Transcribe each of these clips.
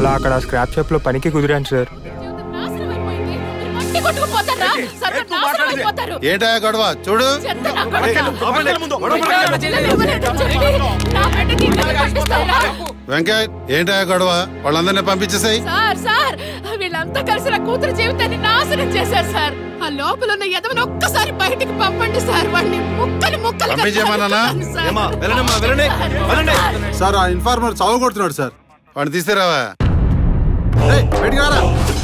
అలా అక్కడ scrap shop లో పనికి కుదిరాను సార్ నాశనం అయిపోయింది. మీరు మట్టి కొట్టుకుపోతారా? సర్వ నాశనం అయిపోతారు. ఏంటా గొడవ చూడు చెత్త నా కొడుకా. జిల్లాలో ఎవరైనా చెప్పి నా బిడ్డకి ఇబ్బంది పట్టిస్తారా? వెంకట్ ఏంటా గొడవ వాళ్ళందరినీ పంపించేసాయి సార్ సార్ వీళ్ళంతా కలిసి నా కూతురు జీవితాన్ని నాశనం చేశారు సార్ ఆ లోపల ఉన్న ఎదవని ఒక్కసారి బయటికి పంపండి సార్ వాడిని ముక్కలు ముక్కలు పంపించేయమన్నానా? ఏమా, వెళ్ళండమ్మా, వెళ్ళండి, వెళ్ళండి. సార్ ఆ ఇన్ఫార్మర్ చావు కొడుతున్నాడు సార్ వాడిని తీసుకురావా ఏయ్, బయటికి రారా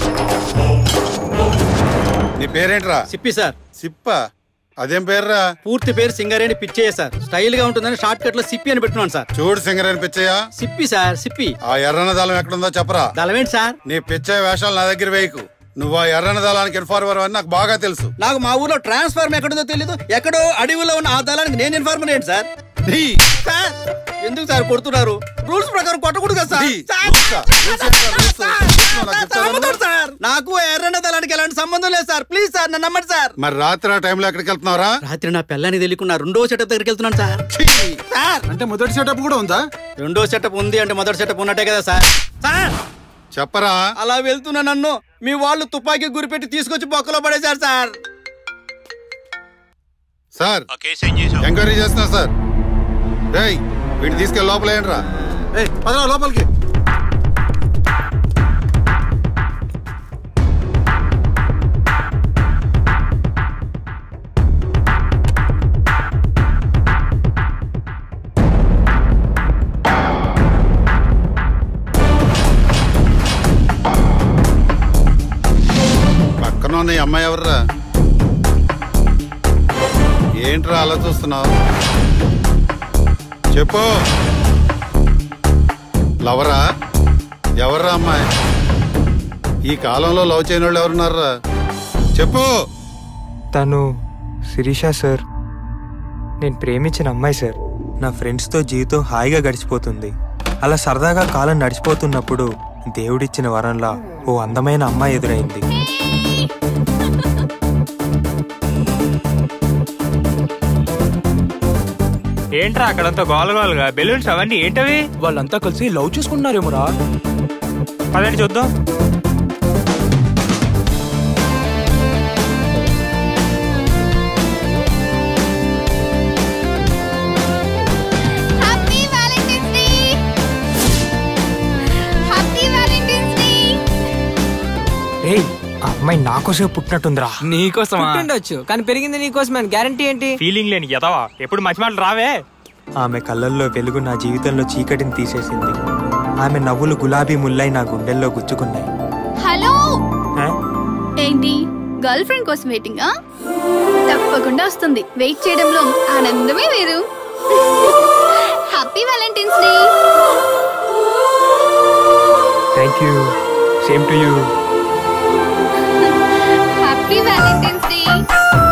నీ పేరేంట్రా సిప్పి సార్ సిప్ప అదేం పేర్రా పూర్తి పేరు సింగరేణి పిచ్చయ్య సార్ స్టైల్ గా ఉంటుందని షార్ట్ కట్ లో సిప్పి అని పెట్టున్నాను సార్ చూడు సింగరేని పిచ్చయ్య సిప్పి సార్ సిప్పి ఆ ఎర్రన దళం ఎక్కడుందో చెప్పరా దళమేంటి సార్ నీ పిచ్చయ్య వేషాలు నా దగ్గర వేయకు నువ్వు ఆ ఎర్రన దళానికి ఇన్ఫార్మర్ అని నాకు బాగా తెలుసు నాకు మా ఊర్లో ట్రాన్స్ఫార్మ్ ఎక్కడుందో తెలియదు ఎక్కడో అడవిలో ఉన్న ఆ దళానికి నేను ఇన్ఫార్మర్ ఏంటి సార్ నీ సార్ ఎందుకు సార్ కొడుతున్నారు రూల్స్ ప్రకారం కొట్టకూడదు కదా సార్ నీ సార్, రూల్సా? రూల్స్ ఏంట్రా? రూల్స్? రూల్స్ నాకు సార్, చెప్తారా నమ్మకం నువ్వు? సార్ నాకు ఎర్రన్న దళానికి ఎలాంటి సంబంధం లేదు సార్ ప్లీజ్ సార్ నన్ను నమ్మండి సార్ మరి రాత్రి ఆ టైంలో ఎక్కడికి వెళ్తున్నారా రాత్రి నా పిల్లని తెలియకుండా రెండో సెటప్ దగ్గరికి వెళ్తున్నాను సార్ సార్ అంటే మొదటి సెటప్ కూడా ఉందా రెండో సెటప్ ఉంది అంటే మొదటి సెటప్ ఉన్నట్టే కదా సార్ సార్ చెప్పరా అలా వెళ్తున్నా నన్ను మీ వాళ్ళు తుపాకీ గురిపెట్టి తీసుకొచ్చి బొక్కలో పడేశారు సార్ సార్ ఎంక్వైరీ చేస్తున్నా సార్ రేయ్ వీటిని తీసుకెళ్ళి లోపల ఏంట్రా ఏ పదరా లోపలికి పక్కన ఉన్న ఈ అమ్మాయి ఎవర్రా ఏంట్రా అలా చూస్తున్నావు చెప్పు లవరా ఎవర్రా అమ్మాయి ఈ కాలంలో లవ్ చేయని వాళ్ళు ఎవరున్నారా చెప్పు తను శిరీష సార్ నేను ప్రేమించిన అమ్మాయి సార్ నా ఫ్రెండ్స్తో జీవితం హాయిగా గడిచిపోతుంది అలా సరదాగా కాలం నడిచిపోతున్నప్పుడు దేవుడిచ్చిన వరంలా ఓ అందమైన అమ్మాయి ఎదురైంది ఏంట్రా అక్కడంతా గోలగోలుగా బెలూన్స్ అవన్నీ ఏంటవి వాళ్ళంతా కలిసి లవ్ చేసుకుంటున్నారేమోరా పదండి చూద్దాం happy valentine's day happy valentine's day రేయ్ ఆ అమ్మాయి నాకోసమే పుట్టినట్టుందిరా నీకోసమా పుట్టిండొచ్చు కానీ పెరిగింది నీకోసమే గ్యారంటీ ఏంటి ఫీలింగ్ లేని ఎదవా ఎప్పుడు మంచి మాటలు రావే ఆమె కళ్ళల్లో వెలుగు నా జీవితంలో చీకటిని తీసేసింది ఆమె నవ్వులు గులాబీ ముల్లై నా గుండెల్లో గుచ్చుకున్నాయి హలో ఆ? ఏంటి గర్ల్ ఫ్రెండ్ కోసం వెయిటింగా తప్పకుండా వస్తుంది వెయిట్ చేయడంలో ఆనందమే వేరు happy valentine's day thank you same to you happy valentine's day